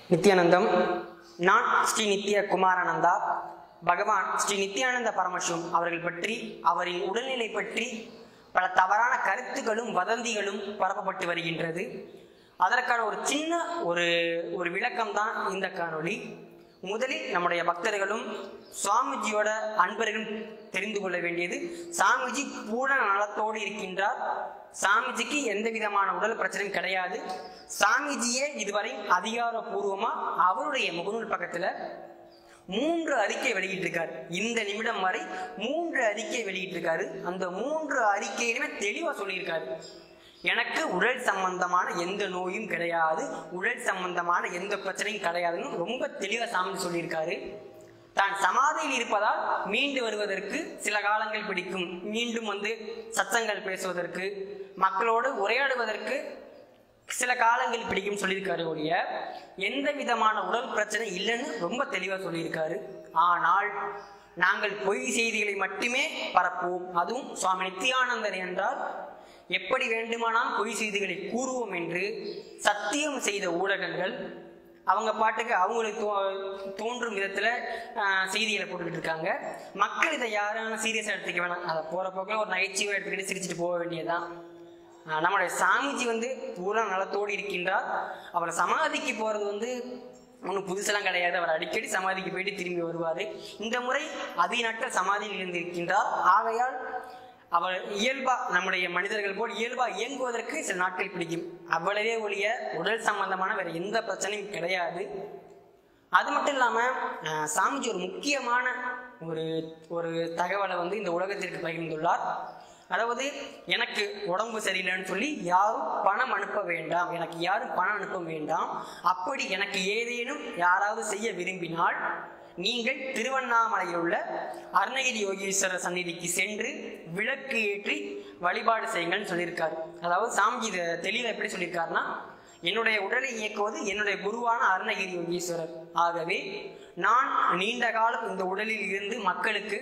நித்யானந்தம் நான் ஸ்ரீ நித்ய குமாரானந்தா பகவான் ஸ்ரீ நித்யானந்த பரமசிவம் அவர்கள் பற்றி அவரின் உடல்நிலை பற்றி பல தவறான கருத்துக்களும் வதந்திகளும் பரப்பப்பட்டு வருகின்றது அதற்கான ஒரு சின்ன ஒரு ஒரு விளக்கம் தான் இந்த காணொளி முதலில் நம்முடைய பக்தர்களும் சுவாமிஜியோட அன்பர்களும் தெரிந்து கொள்ள வேண்டியது சாமிஜி பூரண நலத்தோடு இருக்கின்றார் சாமிஜிக்கு எந்த விதமான உடல் பிரச்சனையும் கிடையாது சாமிஜியே இதுவரை அதிகாரப்பூர்வமா அவருடைய முகநூல் பக்கத்துல மூன்று அறிக்கை வெளியிட்டிருக்காரு இந்த நிமிடம் வரை மூன்று அறிக்கை வெளியிட்டிருக்காரு அந்த மூன்று அறிக்கையிலுமே தெளிவா சொல்லியிருக்காரு எனக்கு உடல் சம்பந்தமான எந்த நோயும் கிடையாது உடல் சம்பந்தமான எந்த பிரச்சனையும் கிடையாதுன்னு ரொம்ப தெளிவா சாமி சொல்லியிருக்காரு தான் சமாதியில் இருப்பதால் மீண்டு வருவதற்கு சில காலங்கள் பிடிக்கும் மீண்டும் வந்து சத்தங்கள் பேசுவதற்கு மக்களோடு உரையாடுவதற்கு சில காலங்கள் பிடிக்கும் சொல்லியிருக்காரு ஒழிய எந்த விதமான உடல் பிரச்சனை இல்லைன்னு ரொம்ப தெளிவா சொல்லியிருக்காரு ஆனால் நாங்கள் பொய் செய்திகளை மட்டுமே பரப்புவோம் அதுவும் சுவாமி நித்யானந்தர் என்றால் எப்படி வேண்டுமானால் பொய் செய்திகளை கூறுவோம் என்று சத்தியம் செய்த ஊடகங்கள் அவங்க பாட்டுக்கு அவங்களுக்கு தோ- தோன்றும் விதத்துல ஆஹ், செய்திகளை போட்டுக்கிட்டு இருக்காங்க மக்கள் இதை யாரும் சீரியஸா எடுத்துக்க வேணாம் அதை போற போக்கில் ஒரு நகைச்சுவை எடுத்துக்கிட்டு சிரிச்சுட்டு போக வேண்டியதுதான் ஆஹ் நம்முடைய சாமிஜி வந்து பூரா நலத்தோடு இருக்கின்றார் அவர் சமாதிக்கு போறது வந்து ஒன்றும் புதுசெல்லாம் கிடையாது அவர் அடிக்கடி சமாதிக்கு போயிட்டு திரும்பி வருவார் இந்த முறை அதிக நாட்கள் சமாதியில் இருந்திருக்கின்றார் ஆகையால் அவர் இயல்பா நம்முடைய மனிதர்கள் போல் இயல்பா இயங்குவதற்கு சில நாட்கள் பிடிக்கும் அவ்வளவே ஒழிய உடல் சம்பந்தமான வேற எந்த பிரச்சனையும் கிடையாது அது மட்டும் இல்லாம அஹ், சாமிஜி ஒரு முக்கியமான ஒரு ஒரு தகவலை வந்து இந்த உலகத்திற்கு பகிர்ந்துள்ளார் அதாவது எனக்கு உடம்பு சரியில்லைன்னு சொல்லி யாரும் பணம் அனுப்ப வேண்டாம் எனக்கு யாரும் பணம் அனுப்ப வேண்டாம் அப்படி எனக்கு ஏதேனும் யாராவது செய்ய விரும்பினால் நீங்கள் திருவண்ணாமலையில் உள்ள அருணகிரி யோகீஸ்வரர் சந்நிதிக்கு சென்று விளக்கு ஏற்றி வழிபாடு செய்யுங்கள்னு சொல்லியிருக்காரு அதாவது சாமிஜி இதை தெளிவாக எப்படி சொல்லியிருக்காருன்னா என்னுடைய உடலை இயக்குவது என்னுடைய குருவான அருணகிரி யோகீஸ்வரர் ஆகவே நான் நீண்ட காலம் இந்த உடலில் இருந்து மக்களுக்கு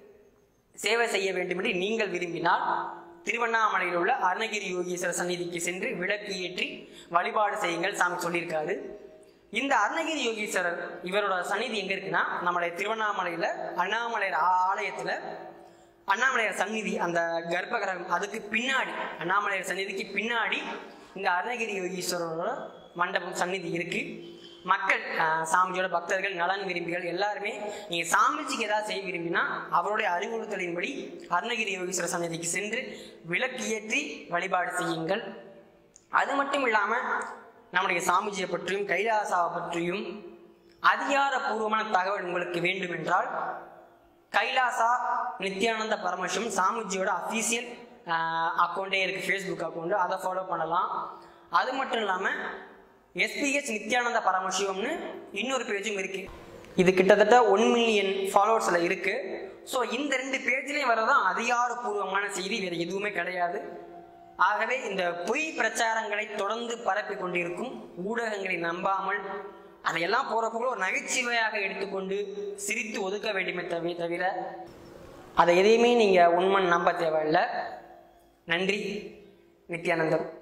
சேவை செய்ய வேண்டும் என்று நீங்கள் விரும்பினால் திருவண்ணாமலையில் உள்ள அருணகிரி யோகீஸ்வரர் சந்நிதிக்கு சென்று விளக்கு ஏற்றி வழிபாடு செய்யுங்கள் சாமி சொல்லியிருக்காரு இந்த அருணகிரி யோகீஸ்வரர் இவரோட சந்நிதி எங்க இருக்குன்னா நம்மளுடைய திருவண்ணாமலையில அண்ணாமலையர் ஆ- ஆலயத்துல அண்ணாமலையார் சந்நிதி அந்த கர்ப்பகிரகம் அதுக்கு பின்னாடி அண்ணாமலையார் சந்நிதிக்கு பின்னாடி இந்த அருணகிரி யோகீஸ்வரரோட மண்டபம் சந்நிதி இருக்கு மக்கள் ஆஹ், சாமிஜியோட பக்தர்கள் நலன் விரும்பிகள் எல்லாருமே நீங்க சாமிஜிக்கு ஏதாவது செய்ய விரும்பினா அவருடைய அறிவுறுத்தலின்படி அருணகிரி யோகீஸ்வர சந்நிதிக்கு சென்று விளக்கு ஏற்றி வழிபாடு செய்யுங்கள் அது மட்டும் இல்லாம நம்முடைய சாமிஜியை பற்றியும் கைலாசாவை பற்றியும் அதிகாரப்பூர்வமான தகவல் உங்களுக்கு வேண்டும் என்றால் கைலாசா நித்யானந்த பரமசிவம் சாமிஜியோட அஃபீஷியல் அக்கௌண்ட்டே இருக்குது ஃபேஸ்புக் அக்கௌண்ட் அதை ஃபாலோ பண்ணலாம் அது மட்டும் இல்லாமல் எஸ்பிஎஸ் நித்யானந்த பரமசிவம்னு இன்னொரு பேஜும் இருக்கு இது கிட்டத்தட்ட ஒன் மில்லியன் ஃபாலோவர்ஸில் இருக்கு ஸோ இந்த ரெண்டு பேஜ்லேயும் வரதான் அதிகாரப்பூர்வமான செய்தி வேறு எதுவுமே கிடையாது ஆகவே இந்த பொய் பிரச்சாரங்களை தொடர்ந்து பரப்பி கொண்டிருக்கும் ஊடகங்களை நம்பாமல் அதையெல்லாம் போறப்போ ஒரு நகைச்சுவையாக எடுத்துக்கொண்டு சிரித்து ஒதுக்க வேண்டுமே தவி தவிர அதை எதையுமே நீங்க உண்மை நம்ப தேவையில்லை நன்றி நித்யானந்தம்